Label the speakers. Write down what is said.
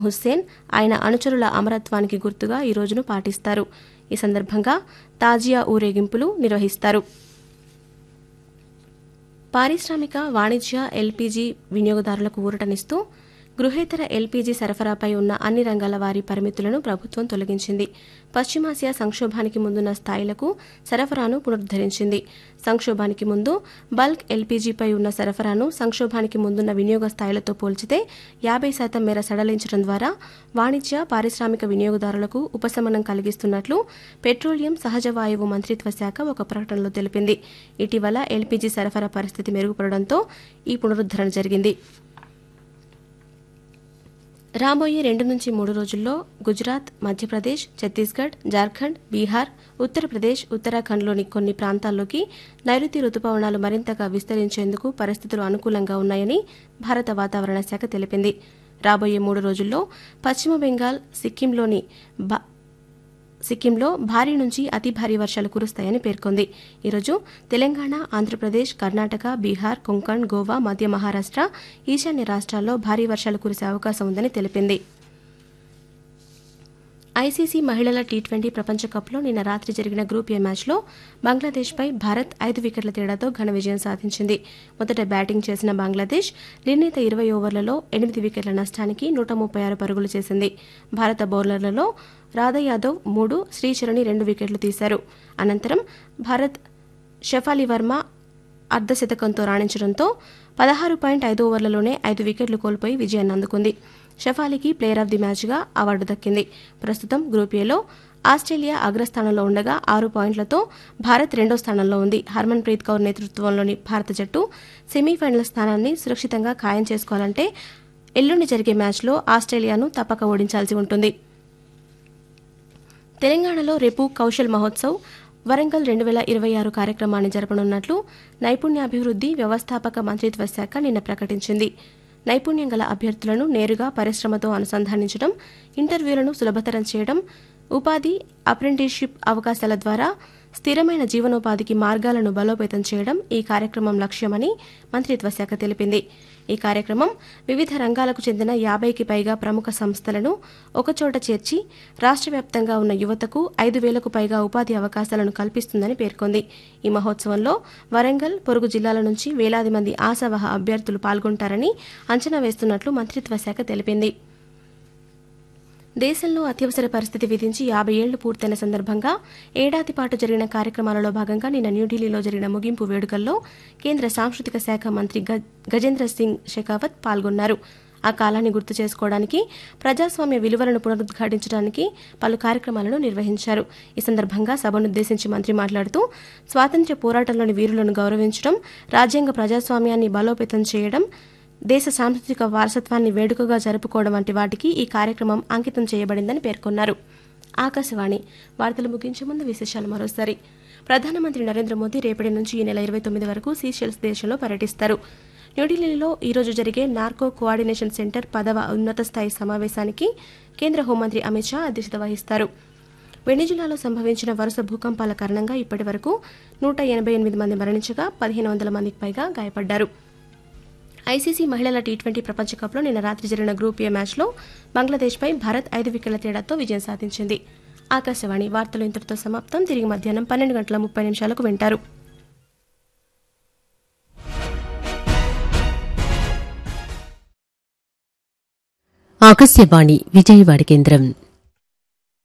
Speaker 1: హుస్సేన్ ఆయన అనుచరుల అమరత్వానికి గుర్తుగా ఈ రోజును పాటిస్తారు ఈ సందర్భంగా తాజియా ఊరేగింపులు నిర్వహిస్తారు పారిశ్రామిక వాణిజ్య ఎల్పీజీ వినియోగదారులకు ఊరటనిస్తూ గృహేతర ఎల్పీజీ సరఫరాపై ఉన్న అన్ని రంగాల వారి పరిమితులను ప్రభుత్వం తొలగించింది పశ్చిమాసియా సంక్షోభానికి ముందున్న స్థాయిలకు సరఫరాను పునరుద్దరించింది సంక్షోభానికి ముందు బల్క్ ఎల్పీజీపై ఉన్న సరఫరాను సంక్షోభానికి ముందున్న వినియోగ స్థాయిలతో పోల్చితే యాభై శాతం మేర సడలించడం ద్వారా వాణిజ్య పారిశ్రామిక వినియోగదారులకు ఉపశమనం కలిగిస్తున్నట్లు పెట్రోలియం సహజ వాయువు మంత్రిత్వ శాఖ ఒక ప్రకటనలో తెలిపింది ఇటీవల ఎల్పీజీ సరఫరా పరిస్థితి మెరుగుపడడంతో ఈ పునరుద్దరణ జరిగింది రాబోయే రెండు నుంచి మూడు రోజుల్లో గుజరాత్ మధ్యప్రదేశ్ ఛత్తీస్గఢ్ జార్ఖండ్ బీహార్ ఉత్తరప్రదేశ్ ఉత్తరాఖండ్లోని కొన్ని ప్రాంతాల్లోకి నైరుతి రుతుపవనాలు మరింతగా విస్తరించేందుకు పరిస్థితులు అనుకూలంగా ఉన్నాయని భారత వాతావరణ శాఖ తెలిపింది రాబోయే మూడు రోజుల్లో పశ్చిమ బెంగాల్ సిక్కింలోని బ- సిక్కింలో భారీ నుంచి అతి భారీ వర్షాలు కురుస్తాయని పేర్కొంది ఈరోజు తెలంగాణ ఆంధ్రప్రదేశ్ కర్ణాటక బీహార్ కొంకణ్ గోవా మధ్య మహారాష్ట్ర ఈశాన్య రాష్ట్రాల్లో భారీ వర్షాలు కురిసే అవకాశం ఉందని తెలిపింది ఐసీసీ మహిళల టీ ట్వంటీ ప్రపంచ కప్లో నిన్న రాత్రి జరిగిన గ్రూప్ ఏ మ్యాచ్లో బంగ్లాదేశ్పై భారత్ ఐదు వికెట్ల తేడాతో ఘన విజయం సాధించింది మొదట బ్యాటింగ్ చేసిన బంగ్లాదేశ్ నిర్ణీత ఇరవై ఓవర్లలో ఎనిమిది వికెట్ల నష్టానికి నూట ముప్పై ఆరు పరుగులు చేసింది భారత బౌలర్లలో రాధా యాదవ్ మూడు శ్రీచరణి రెండు వికెట్లు తీశారు అనంతరం భారత్ షఫాలి వర్మ అర్ధశతకంతో రాణించడంతో పదహారు పాయింట్ ఐదు ఓవర్లలోనే ఐదు వికెట్లు కోల్పోయి విజయాన్ని అందుకుంది షఫాలీకి ప్లేయర్ ఆఫ్ ది మ్యాచ్గా అవార్డు దక్కింది ప్రస్తుతం గ్రూప్ ఏలో ఆస్ట్రేలియా అగ్రస్థానంలో ఉండగా ఆరు పాయింట్లతో భారత్ రెండో స్థానంలో ఉంది హర్మన్ ప్రీత్ కౌర్ నేతృత్వంలోని భారత జట్టు సెమీఫైనల్ స్థానాన్ని సురక్షితంగా ఖాయం చేసుకోవాలంటే ఎల్లుండి జరిగే మ్యాచ్లో ఆస్ట్రేలియాను తప్పక ఓడించాల్సి ఉంటుంది తెలంగాణలో రేపు కౌశల్ మహోత్సవ్ వరంగల్ రెండు వేల ఇరవై ఆరు కార్యక్రమాన్ని జరపనున్నట్లు నైపుణ్యాభివృద్ధి వ్యవస్థాపక మంత్రిత్వ శాఖ నిన్న ప్రకటించింది నైపుణ్యం గల అభ్యర్థులను నేరుగా పరిశ్రమతో అనుసంధానించడం ఇంటర్వ్యూలను సులభతరం చేయడం ఉపాధి అప్రెంటిస్షిప్ అవకాశాల ద్వారా స్థిరమైన జీవనోపాధికి మార్గాలను బలోపేతం చేయడం ఈ కార్యక్రమం లక్ష్యమని మంత్రిత్వ శాఖ తెలిపింది ఈ కార్యక్రమం వివిధ రంగాలకు చెందిన యాభైకి పైగా ప్రముఖ సంస్థలను ఒకచోట చేర్చి రాష్ట్ర వ్యాప్తంగా ఉన్న యువతకు ఐదు వేలకు పైగా ఉపాధి అవకాశాలను కల్పిస్తుందని పేర్కొంది ఈ మహోత్సవంలో వరంగల్ పొరుగు జిల్లాల నుంచి వేలాది మంది ఆశావహ అభ్యర్థులు పాల్గొంటారని అంచనా వేస్తున్నట్లు మంత్రిత్వ శాఖ తెలిపింది దేశంలో అత్యవసర పరిస్థితి విధించి యాభై ఏళ్లు పూర్తయిన సందర్భంగా ఏడాది పాటు జరిగిన కార్యక్రమాలలో భాగంగా నిన్న న్యూఢిల్లీలో జరిగిన ముగింపు వేడుకల్లో కేంద్ర సాంస్కృతిక శాఖ మంత్రి గ- గజేంద్ర సింగ్ షెకావత్ పాల్గొన్నారు ఆ కాలాన్ని గుర్తు చేసుకోవడానికి ప్రజాస్వామ్య విలువలను పునరుద్ఘాటించడానికి పలు కార్యక్రమాలను నిర్వహించారు ఈ సందర్భంగా సభనుద్దేశించి మంత్రి మాట్లాడుతూ స్వాతంత్ర్య పోరాటంలోని వీరులను గౌరవించడం రాజ్యాంగ ప్రజాస్వామ్యాన్ని బలోపేతం చేయడం దేశ సాంస్కృతిక వారసత్వాన్ని వేడుకగా జరుపుకోవడం వంటి వాటికి ఈ కార్యక్రమం అంకితం చేయబడిందని పేర్కొన్నారు ఆకాశవాణి వార్తలు ముగించే ముందు విశేషాలు మరోసారి ప్రధానమంత్రి నరేంద్ర మోదీ రేపటి నుంచి ఈ నెల ఇరవై తొమ్మిది వరకు సీషెల్స్ దేశంలో పర్యటిస్తారు న్యూఢిల్లీలో ఈ రోజు జరిగే నార్కో కోఆర్డినేషన్ సెంటర్ పదవ ఉన్నత స్థాయి సమావేశానికి కేంద్ర హోంమంత్రి అమిత్ షా అధ్యక్షత వహిస్తారు వెనిజులాలో సంభవించిన వరుస భూకంపాల కారణంగా ఇప్పటి వరకు నూట ఎనభై ఎనిమిది మంది మరణించగా పదిహేను వందల మందికి పైగా గాయపడ్డారు ఐసీసీ మహిళల టీ ట్వంటీ ప్రపంచ కప్లో నిన్న రాత్రి జరిగిన గ్రూప్ ఏ మ్యాచ్లో బంగ్లాదేశ్పై భారత్ ఐదు వికెట్ల తేడాతో విజయం సాధించింది ఆకాశవాణి వార్తలు ఇంతటితో సమాప్తం తిరిగి మధ్యాహ్నం పన్నెండు గంటల ముప్పై నిమిషాలకు వింటారు
Speaker 2: ఆకాశవాణి విజయవాడ కేంద్రం